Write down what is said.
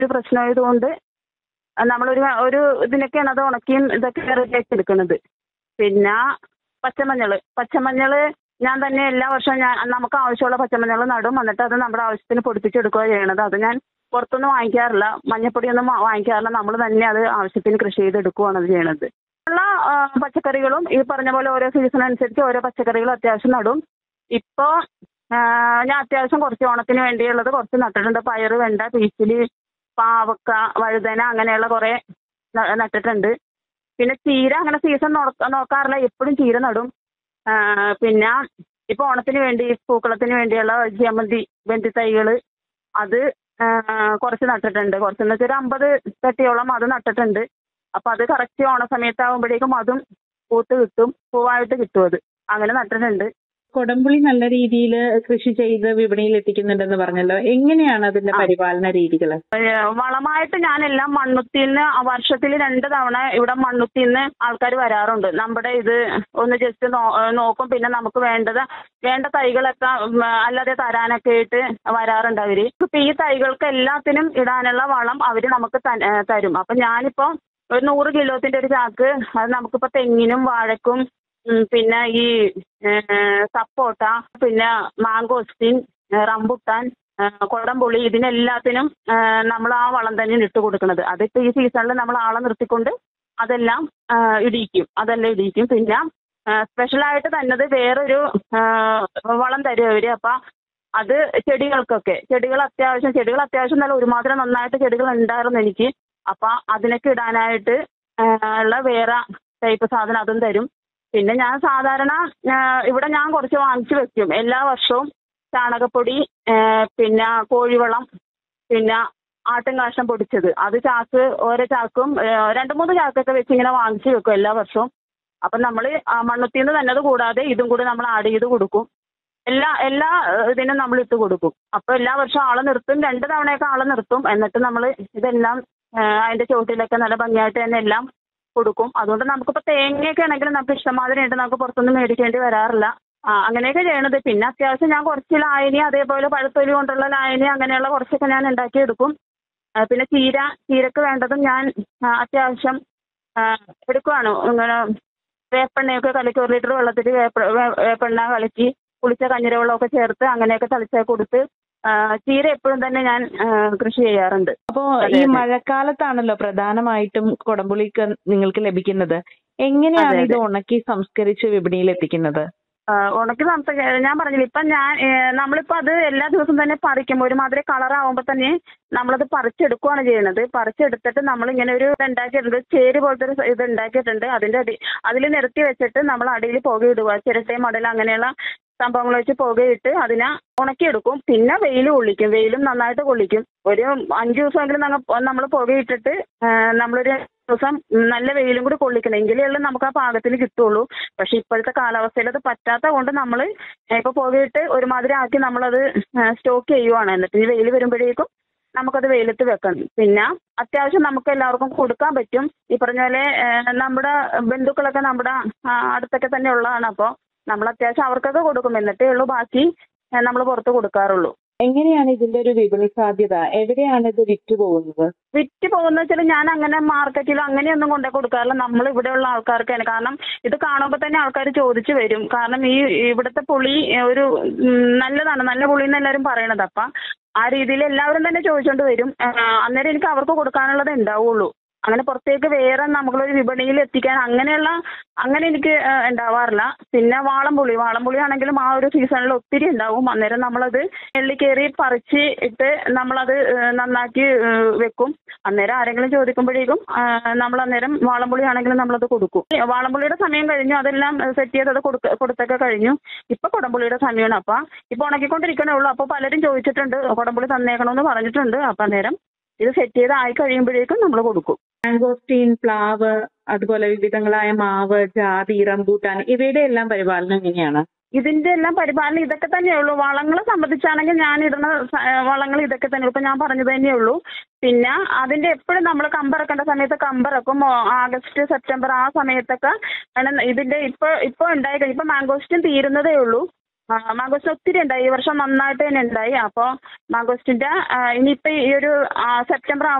കാലാവസ്ഥ പ്രശ്നമായതുകൊണ്ട് നമ്മളൊരു ഒരു ഇതിനൊക്കെയാണ് അത് ഉണക്കിയും ഇതൊക്കെ റെഡിയാക്കി എടുക്കുന്നത് പിന്നെ പച്ചമഞ്ഞൾ പച്ചമഞ്ഞൾ ഞാൻ തന്നെ എല്ലാ വർഷവും ഞാൻ നമുക്ക് ആവശ്യമുള്ള പച്ചമഞ്ഞൾ നടും എന്നിട്ട് അത് നമ്മുടെ ആവശ്യത്തിന് പൊടിപ്പിച്ചെടുക്കുക ചെയ്യണത് അത് ഞാൻ പുറത്തൊന്നും വാങ്ങിക്കാറില്ല മഞ്ഞപ്പൊടിയൊന്നും വാ- വാങ്ങിക്കാറില്ല നമ്മൾ തന്നെ അത് ആവശ്യത്തിന് കൃഷി ചെയ്തെടുക്കുകയാണ് അത് ചെയ്യണത് ഉള്ള ആ, പച്ചക്കറികളും ഈ പറഞ്ഞ പോലെ ഓരോ സീസൺ അനുസരിച്ച് ഓരോ പച്ചക്കറികളും അത്യാവശ്യം നടും ഇപ്പോൾ ഞാൻ അത്യാവശ്യം കുറച്ച് ഓണത്തിന് വേണ്ടിയുള്ളത് കുറച്ച് നട്ടിട്ടുണ്ട് പയറ് വെണ്ട പീച്ചില് പാവക്ക വഴുതന അങ്ങനെയുള്ള കുറേ ന- നട്ടിട്ടുണ്ട് പിന്നെ ചീര അങ്ങനെ സീസൺ നോക്കാറില്ല എപ്പോഴും ചീര നടും ആ, പിന്നെ ഇപ്പോൾ ഓണത്തിന് വേണ്ടി പൂക്കളത്തിന് വേണ്ടിയുള്ള ജമന്തി വെന്തി തൈകൾ അത് ആ, കുറച്ച് നട്ടിട്ടുണ്ട് കുറച്ചെന്ന് വെച്ചാൽ ഒരു അമ്പത് തട്ടിയോളം അത് നട്ടിട്ടുണ്ട് അപ്പോൾ അത് കറക്റ്റ് ഓണ സമയത്താകുമ്പോഴേക്കും അതും പൂത്ത് കിട്ടും പൂവായിട്ട് കിട്ടും അത് അങ്ങനെ നട്ടിട്ടുണ്ട് കൊടംപുളി നല്ല രീതിയിൽ കൃഷി ചെയ്ത് വിപണിയിൽ എത്തിക്കുന്നുണ്ടെന്ന് പറഞ്ഞല്ലോ എങ്ങനെയാണ് അതിന്റെ ആ. പരിപാലന രീതികൾ ഏഹ് വളമായിട്ട് ഞാനെല്ലാം മണ്ണുത്തിന്ന് വർഷത്തിൽ രണ്ട് തവണ ഇവിടെ മണ്ണുത്തിന്ന് ആൾക്കാർ വരാറുണ്ട് നമ്മുടെ ഇത് ഒന്ന് ജസ്റ്റ് നോക്കും പിന്നെ നമുക്ക് വേണ്ടത് വേണ്ട തൈകളൊക്കെ ഉം, അല്ലാതെ തരാനൊക്കെ ആയിട്ട് വരാറുണ്ട് അവര് ഇപ്പൊ ഈ തൈകൾക്ക് എല്ലാത്തിനും ഇടാനുള്ള വളം അവര് നമുക്ക് ത- ഏഹ് തരും അപ്പൊ ഞാനിപ്പോ ഒരു നൂറ് കിലോത്തിന്റെ ഒരു ചാക്ക് അത് നമുക്കിപ്പോ തെങ്ങിനും വാഴക്കും ഉം, പിന്നെ ഈ ഏഹ്, സപ്പോട്ട പിന്നെ മാങ്കോസ്റ്റിൻ ഏഹ്, റംബുട്ടാൻ ഏഹ് കുടംപുളി ഇതിനെല്ലാത്തിനും നമ്മൾ ആ വളം തന്നെയാണ് ഇട്ട് കൊടുക്കുന്നത് അതിപ്പോൾ ഈ സീസണിൽ നമ്മൾ ആളെ നിർത്തിക്കൊണ്ട് അതെല്ലാം ഏഹ് ഇടിയിക്കും അതെല്ലാം ഇടിയിക്കും പിന്നെ സ്പെഷ്യലായിട്ട് തന്നത് വേറൊരു ഏഹ് വളം തരും അവർ അപ്പം അത് ചെടികൾക്കൊക്കെ ചെടികൾ അത്യാവശ്യം ചെടികൾ അത്യാവശ്യം നല്ല ഒരുമാതിരി നന്നായിട്ട് ചെടികൾ ഉണ്ടായിരുന്നു എനിക്ക് അപ്പം അതിനൊക്കെ ഇടാനായിട്ട് ഏഹ് ഉള്ള വേറെ ടൈപ്പ് സാധനം അതും തരും പിന്നെ ഞാൻ സാധാരണ ഏഹ് ഇവിടെ ഞാൻ കുറച്ച് വാങ്ങിച്ചു വെക്കും എല്ലാ വർഷവും ചാണകപ്പൊടി ഏഹ് പിന്നെ കോഴിവളം പിന്നെ ആട്ടും കാഷ്ടം പൊടിച്ചത് അത് ചാക്ക് ഓരോ ചാക്കും ഏഹ് രണ്ട് മൂന്ന് ചാക്കൊക്കെ വെച്ച് ഇങ്ങനെ വാങ്ങിച്ചു വെക്കും എല്ലാ വർഷവും അപ്പം നമ്മൾ മണ്ണുത്തിന്ന് തന്നെ അത് കൂടാതെ ഇതും കൂടി നമ്മൾ ആഡ് ചെയ്ത് കൊടുക്കും എല്ലാ എല്ലാ ഏഹ് ഇതിനും നമ്മൾ ഇട്ട് കൊടുക്കും അപ്പോൾ എല്ലാ വർഷവും ആളെ നിർത്തും രണ്ട് തവണയൊക്കെ ആളെ നിർത്തും എന്നിട്ട് നമ്മൾ ഇതെല്ലാം ഏഹ് അതിന്റെ ചുവട്ടിലൊക്കെ നല്ല ഭംഗിയായിട്ട് തന്നെ എല്ലാം കൊടുക്കും അതുകൊണ്ട് നമുക്കിപ്പോൾ തേങ്ങയൊക്കെ ആണെങ്കിൽ നമുക്ക് ഇഷ്ടമാതിരി ഉണ്ട് നമുക്ക് പുറത്തൊന്നും മേടിക്കേണ്ടി വരാറില്ല ആ അങ്ങനെയൊക്കെ ചെയ്യണത് പിന്നെ അത്യാവശ്യം ഞാൻ കുറച്ച് ലായനി അതേപോലെ പഴത്തൊലി കൊണ്ടുള്ള ലായനി അങ്ങനെയുള്ള കുറച്ചൊക്കെ ഞാൻ ഉണ്ടാക്കിയെടുക്കും ആ, പിന്നെ ചീര ചീരക്ക് വേണ്ടതും ഞാൻ ആ, അത്യാവശ്യം ആ, എടുക്കുവാണ് ഇങ്ങനെ വേപ്പെണ്ണയൊക്കെ കലക്കി ഒരു ലിറ്റർ വെള്ളത്തിൽ വേപ്പ വേ- വേപ്പെണ്ണ കലക്കി പുളിച്ച കഞ്ഞിരവെള്ളമൊക്കെ ചേർത്ത് അങ്ങനെയൊക്കെ തളിച്ച് കൊടുത്ത് ആ, ചീര എപ്പോഴും തന്നെ ഞാൻ ആ, കൃഷി ചെയ്യാറുണ്ട് അപ്പോ അതെ, ഈ അതെ. മഴക്കാലത്താണല്ലോ പ്രധാനമായിട്ടും കൊടംപുളിക്ക് നിങ്ങൾക്ക് ലഭിക്കുന്നത് എങ്ങനെയാണ് അതെ, ഇത് അതെ. ഉണക്കി സംസ്കരിച്ച് വിപണിയിൽ എത്തിക്കുന്നത് ആ, ഉണക്കി നമുക്ക് ഞാൻ പറഞ്ഞില്ല ഇപ്പം ഞാൻ ഏ, നമ്മളിപ്പോൾ അത് എല്ലാ ദിവസവും തന്നെ പറിക്കുമ്പോൾ ഒരുമാതിരി കളറാവുമ്പോൾ തന്നെ നമ്മളത് പറിച്ചെടുക്കുകയാണ് ചെയ്യുന്നത് പറിച്ചെടുത്തിട്ട് നമ്മളിങ്ങനെ ഒരു ഉണ്ടാക്കിയിട്ടുണ്ട് ചേര് പോലത്തെ ഒരു ഇത് ഉണ്ടാക്കിയിട്ടുണ്ട് അതിൻ്റെ അടി അതിൽ നിരത്തി വെച്ചിട്ട് നമ്മൾ അടിയിൽ പുകയിടുക ചിരട്ടയും മടൽ അങ്ങനെയുള്ള സംഭവങ്ങൾ വെച്ച് പുകയിട്ട് അതിനെ ഉണക്കിയെടുക്കും പിന്നെ വെയിൽ കൊള്ളിക്കും വെയിലും നന്നായിട്ട് കൊള്ളിക്കും ഒരു അഞ്ച് ദിവസമെങ്കിലും നമ്മൾ പുകയിട്ടിട്ട് ആ, നമ്മളൊരു ദിവസം നല്ല വെയിലും കൂടി കൊള്ളിക്കണം എങ്കിലേ ഉള്ളൂ നമുക്ക് ആ പാകത്തിന് കിട്ടുള്ളൂ പക്ഷെ ഇപ്പോഴത്തെ കാലാവസ്ഥയിൽ അത് പറ്റാത്ത കൊണ്ട് നമ്മൾ ഇപ്പോൾ പുകയിട്ട് ഒരുമാതിരി ആക്കി നമ്മളത് സ്റ്റോക്ക് ചെയ്യുവാണ് എന്നിട്ട് ഈ വെയിൽ വരുമ്പോഴേക്കും നമുക്കത് വെയിലത്ത് വെക്കണം പിന്നെ അത്യാവശ്യം നമുക്ക് എല്ലാവർക്കും കൊടുക്കാൻ പറ്റും ഈ പറഞ്ഞ പോലെ ഏഹ്, നമ്മുടെ ബന്ധുക്കളൊക്കെ നമ്മുടെ ആ, അടുത്തൊക്കെ തന്നെ ഉള്ളതാണ് അപ്പോൾ നമ്മൾ അത്യാവശ്യം അവർക്കൊക്കെ കൊടുക്കും എന്നിട്ടേ ഉള്ളൂ ബാക്കി നമ്മൾ പുറത്ത് കൊടുക്കാറുള്ളൂ എങ്ങനെയാണ് ഇതിന്റെ ഒരു വിപണി സാധ്യത എവിടെയാണ് ഇത് വിറ്റ് പോകുന്നത് വിറ്റ് പോകുന്ന വെച്ചാൽ ഞാൻ അങ്ങനെ മാർക്കറ്റിലോ അങ്ങനെയൊന്നും കൊണ്ടേ കൊടുക്കാറില്ല നമ്മൾ ഇവിടെയുള്ള ആൾക്കാർക്കാണ് കാരണം ഇത് കാണുമ്പോൾ തന്നെ ആൾക്കാർ ചോദിച്ചു വരും കാരണം ഈ ഇവിടുത്തെ പുളി ഏഹ്, ഒരു ഉം, നല്ലതാണ് നല്ല പുളി എന്ന് എല്ലാവരും പറയണത് അപ്പം ആ രീതിയിൽ എല്ലാവരും തന്നെ ചോദിച്ചുകൊണ്ട് വരും ഏഹ്, അന്നേരം എനിക്ക് അവർക്ക് കൊടുക്കാനുള്ളത് ഉണ്ടാവുള്ളൂ അങ്ങനെ പുറത്തേക്ക് വേറെ നമ്മളൊരു വിപണിയിൽ എത്തിക്കാൻ അങ്ങനെയുള്ള അങ്ങനെ എനിക്ക് ഏഹ്, ഉണ്ടാവാറില്ല പിന്നെ വാളംപുളി വാളംപുളി ആണെങ്കിലും ആ ഒരു സീസണിൽ ഒത്തിരി ഉണ്ടാവും അന്നേരം നമ്മളത് എള്ളി കയറി പറിച്ച് ഇട്ട് നമ്മളത് ഏഹ്, നന്നാക്കി ഏഹ്, വെക്കും അന്നേരം ആരെങ്കിലും ചോദിക്കുമ്പോഴേക്കും നമ്മൾ അന്നേരം വാളംപുളി ആണെങ്കിലും നമ്മളത് കൊടുക്കും ഈ വാളംപുളിയുടെ സമയം കഴിഞ്ഞു അതെല്ലാം സെറ്റ് ചെയ്തത് കൊടുക്ക കൊടുത്തൊക്കെ കഴിഞ്ഞു ഇപ്പൊ കുടംപുളിയുടെ സമയമാണ് അപ്പൊ ഇപ്പൊ ഉണക്കിക്കൊണ്ടിരിക്കണേ ഉള്ളൂ അപ്പൊ പലരും ചോദിച്ചിട്ടുണ്ട് കുടംപുളി തന്നേക്കണമെന്ന് പറഞ്ഞിട്ടുണ്ട് അപ്പൊ അന്നേരം ഇത് സെറ്റ് ചെയ്ത് ആയി കഴിയുമ്പോഴേക്കും നമ്മൾ കൊടുക്കും മാംഗോസ്റ്റീൻ പ്ലാവ് അതുപോലെ വിവിധങ്ങളായ മാവ് ജാതി റംബൂട്ടാൻ ഇവയുടെ എല്ലാം പരിപാലനം എങ്ങനെയാണ് ഇതിന്റെ എല്ലാം പരിപാലനം ഇതൊക്കെ തന്നെയുള്ളൂ വളങ്ങളെ സംബന്ധിച്ചാണെങ്കിൽ ഞാൻ ഇടുന്ന സ- ഏഹ് വളങ്ങൾ ഇതൊക്കെ തന്നെ ഇപ്പൊ ഞാൻ പറഞ്ഞത് തന്നെയുള്ളൂ പിന്നെ അതിന്റെ എപ്പോഴും നമ്മൾ കമ്പറക്കേണ്ട സമയത്ത് കമ്പറക്കും ഓ- ആഗസ്റ്റ് സെപ്റ്റംബർ ആ സമയത്തൊക്കെ ആണ് ഇതിന്റെ ഇപ്പൊ ഇപ്പൊ ഉണ്ടായി കഴിഞ്ഞു ഇപ്പൊ മാംഗോസ്റ്റിൻ തീരുന്നതേ ഉള്ളൂ ആ, മാങ്കോസ്റ്റ് ഒത്തിരി ഉണ്ടായി ഈ വർഷം നന്നായിട്ട് തന്നെ ഉണ്ടായി അപ്പോൾ മാങ്കോസ്റ്റിന്റെ ആ, ഇനിയിപ്പോൾ ഈ ഒരു ആ, സെപ്റ്റംബർ